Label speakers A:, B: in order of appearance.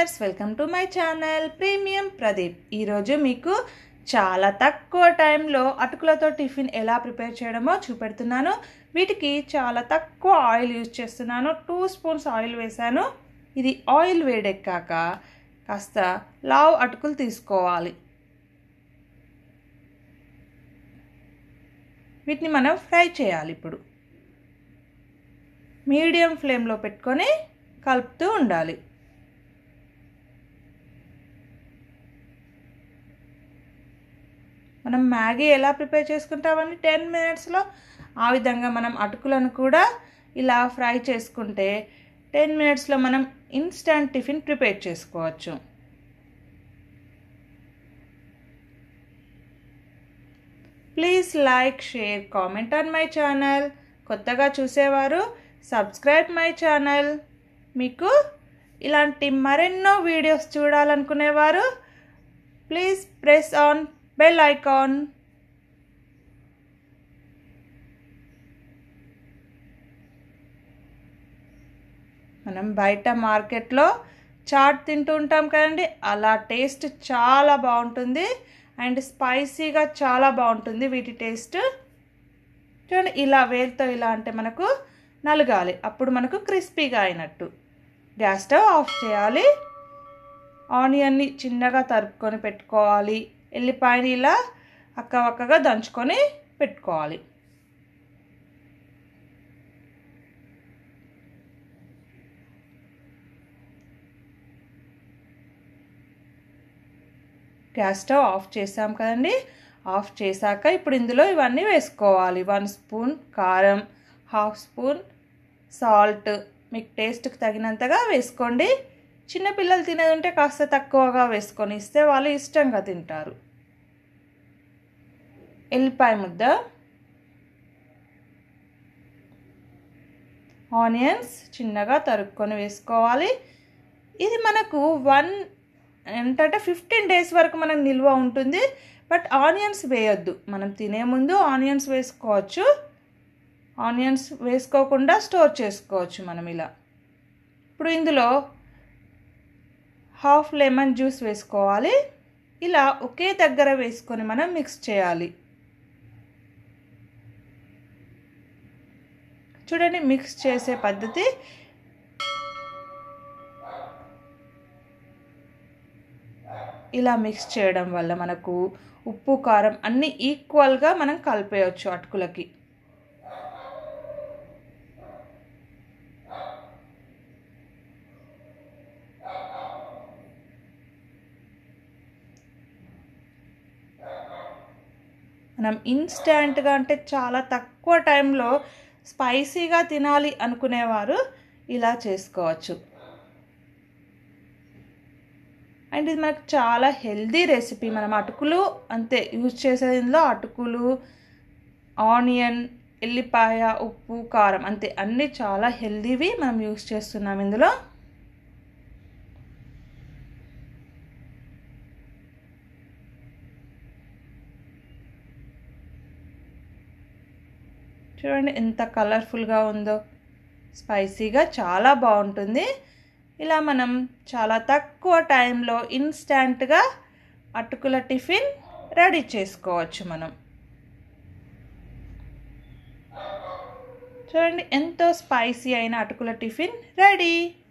A: viewers welcome to my channel premium Pradeep ఈరోజు మీకు చాలా తక్కువ టైంలో అటుకులతో టిఫిన్ ఎలా ప్రిపేర్ చేయడమో చూపెడుతున్నాను వీటికి చాలా తక్కువ ఆయిల్ యూజ్ చేస్తున్నాను టూ స్పూన్స్ ఆయిల్ వేశాను ఇది ఆయిల్ వేడెక్కాక కాస్త లావ్ అటుకులు తీసుకోవాలి వీటిని మనం ఫ్రై చేయాలి ఇప్పుడు మీడియం ఫ్లేమ్లో పెట్టుకొని కలుపుతూ ఉండాలి మనం మ్యాగీ ఎలా ప్రిపేర్ చేసుకుంటామని టెన్ మినిట్స్లో ఆ విధంగా మనం అటుకులను కూడా ఇలా ఫ్రై చేసుకుంటే టెన్ మినిట్స్లో మనం ఇన్స్టంట్ టిఫిన్ ప్రిపేర్ చేసుకోవచ్చు please like share comment on my channel కొత్తగా చూసేవారు సబ్స్క్రైబ్ మై ఛానల్ మీకు ఇలాంటి మరెన్నో వీడియోస్ చూడాలనుకునేవారు please press on bell icon మనం బయట మార్కెట్లో చాట్ తింటూ ఉంటాం కదండి అలా టేస్ట్ చాలా బాగుంటుంది అండ్ స్పైసీగా చాలా బాగుంటుంది వీటి టేస్ట్ చూడండి ఇలా వేలుతో ఇలా అంటే మనకు నలగాలి అప్పుడు మనకు క్రిస్పీగా అయినట్టు గ్యాస్ స్టవ్ ఆఫ్ చేయాలి ఆనియన్ని చిన్నగా తరుపుకొని పెట్టుకోవాలి ఎల్లిపాయని ఇలా అక్కవక్కగా దంచుకొని పెట్టుకోవాలి గ్యాస్ స్టవ్ ఆఫ్ చేసాం కదండి ఆఫ్ చేశాక ఇప్పుడు ఇందులో ఇవన్నీ వేసుకోవాలి వన్ స్పూన్ కారం హాఫ్ స్పూన్ సాల్ట్ మీకు టేస్ట్కి తగినంతగా వేసుకోండి చిన్నపిల్లలు తినేది ఉంటే కాస్త తక్కువగా వేసుకొని ఇస్తే వాళ్ళు ఇష్టంగా తింటారు ఎల్లిపాయ ముద్ద ఆనియన్స్ చిన్నగా తరుక్కొని వేసుకోవాలి ఇది మనకు వన్ ఏంటంటే ఫిఫ్టీన్ డేస్ వరకు మనకు నిల్వ ఉంటుంది బట్ ఆనియన్స్ వేయొద్దు మనం తినే ముందు ఆనియన్స్ వేసుకోవచ్చు ఆనియన్స్ వేసుకోకుండా స్టోర్ చేసుకోవచ్చు మనం ఇలా ఇప్పుడు ఇందులో హాఫ్ లెమన్ జ్యూస్ వేసుకోవాలి ఇలా ఒకే దగ్గర వేసుకొని మనం మిక్స్ చేయాలి చూడండి మిక్స్ చేసే పద్ధతి ఇలా మిక్స్ చేయడం వల్ల మనకు ఉప్పు కారం అన్నీ ఈక్వల్గా మనం కలిపేయచ్చు అటుకులకి మనం ఇన్స్టెంట్గా అంటే చాలా తక్కువ టైంలో స్పైసీగా తినాలి అనుకునేవారు ఇలా చేసుకోవచ్చు అండ్ ఇది మనకు చాలా హెల్దీ రెసిపీ మనం అటుకులు అంతే యూజ్ చేసేది ఇందులో అటుకులు ఆనియన్ ఎల్లిపాయ ఉప్పు కారం అంతే అన్నీ చాలా హెల్దీవి మనం యూజ్ చేస్తున్నాం ఇందులో చూడండి ఎంత కలర్ఫుల్గా ఉందో స్పైసీగా చాలా బాగుంటుంది ఇలా మనం చాలా తక్కువ టైంలో ఇన్స్టంట్గా అటుకుల టిఫిన్ రెడీ చేసుకోవచ్చు మనం చూడండి ఎంతో స్పైసీ అయిన అటుకుల టిఫిన్ రెడీ